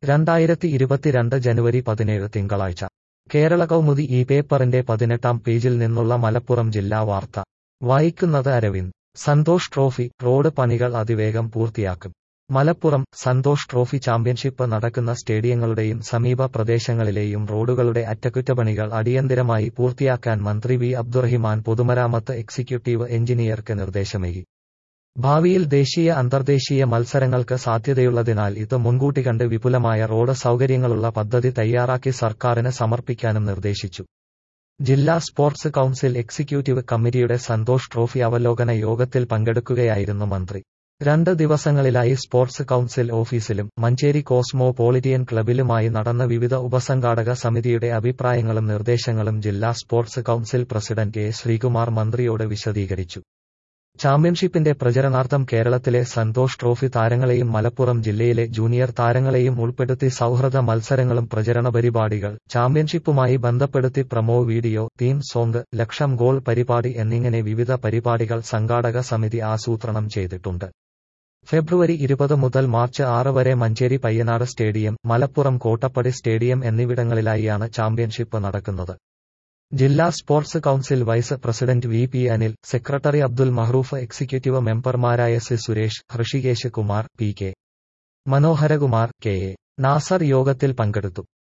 രണ്ടായിരത്തി ഇരുപത്തിരണ്ട് ജനുവരി പതിനേഴ് തിങ്കളാഴ്ച കേരള കൗമുദി ഈ പേപ്പറിന്റെ പതിനെട്ടാം പേജിൽ നിന്നുള്ള മലപ്പുറം ജില്ലാ വാർത്ത വായിക്കുന്നത് അരവിന്ദ് സന്തോഷ് ട്രോഫി റോഡ് പണികൾ അതിവേഗം പൂർത്തിയാക്കും മലപ്പുറം സന്തോഷ് ട്രോഫി ചാമ്പ്യൻഷിപ്പ് നടക്കുന്ന സ്റ്റേഡിയങ്ങളുടെയും സമീപ പ്രദേശങ്ങളിലെയും റോഡുകളുടെ അറ്റകുറ്റപ്പണികൾ അടിയന്തിരമായി പൂർത്തിയാക്കാൻ മന്ത്രി വി അബ്ദുറഹിമാൻ പൊതുമരാമത്ത് എക്സിക്യൂട്ടീവ് എഞ്ചിനീയർക്ക് നിർദ്ദേശമേകി ഭാവിയിൽ ദേശീയ അന്തർദേശീയ മത്സരങ്ങൾക്ക് സാധ്യതയുള്ളതിനാൽ ഇത് മുൻകൂട്ടി കണ്ട് വിപുലമായ റോഡ് സൗകര്യങ്ങളുള്ള പദ്ധതി തയ്യാറാക്കി സർക്കാരിന് സമർപ്പിക്കാനും നിർദ്ദേശിച്ചു ജില്ലാ സ്പോർട്സ് കൌൺസിൽ എക്സിക്യൂട്ടീവ് കമ്മിറ്റിയുടെ സന്തോഷ് ട്രോഫി അവലോകന യോഗത്തിൽ പങ്കെടുക്കുകയായിരുന്നു മന്ത്രി രണ്ട് ദിവസങ്ങളിലായി സ്പോർട്സ് കൌൺസിൽ ഓഫീസിലും മഞ്ചേരി കോസ്മോപോളിറ്റിയൻ ക്ലബിലുമായി നടന്ന വിവിധ ഉപസംഘാടക സമിതിയുടെ അഭിപ്രായങ്ങളും നിർദ്ദേശങ്ങളും ജില്ലാ sports council president A Sreekumar മന്ത്രിയോട് വിശദീകരിച്ചു ചാമ്പ്യൻഷിപ്പിന്റെ പ്രചരണാർത്ഥം കേരളത്തിലെ സന്തോഷ് ട്രോഫി താരങ്ങളെയും മലപ്പുറം ജില്ലയിലെ ജൂനിയർ താരങ്ങളെയും ഉൾപ്പെടുത്തി സൗഹൃദ മത്സരങ്ങളും പ്രചരണ പരിപാടികൾ ചാമ്പ്യൻഷിപ്പുമായി ബന്ധപ്പെടുത്തി പ്രമോ വീഡിയോ തീം സോങ് ലക്ഷം ഗോൾ പരിപാടി എന്നിങ്ങനെ വിവിധ പരിപാടികൾ സംഘാടക സമിതി ആസൂത്രണം ചെയ്തിട്ടുണ്ട് ഫെബ്രുവരി ഇരുപത് മുതൽ മാർച്ച് ആറ് വരെ മഞ്ചേരി പയ്യനാട് സ്റ്റേഡിയം മലപ്പുറം കോട്ടപ്പടി സ്റ്റേഡിയം എന്നിവിടങ്ങളിലായാണ് ചാമ്പ്യൻഷിപ്പ് നടക്കുന്നത് ജില്ലാ sports council vice president V P Anil secretary Abdul Mahroof executive മെമ്പർമാരായ C Suresh Hrishikesh Kumar P K Manoharakumar K A Nasar യോഗത്തിൽ പങ്കെടുത്തു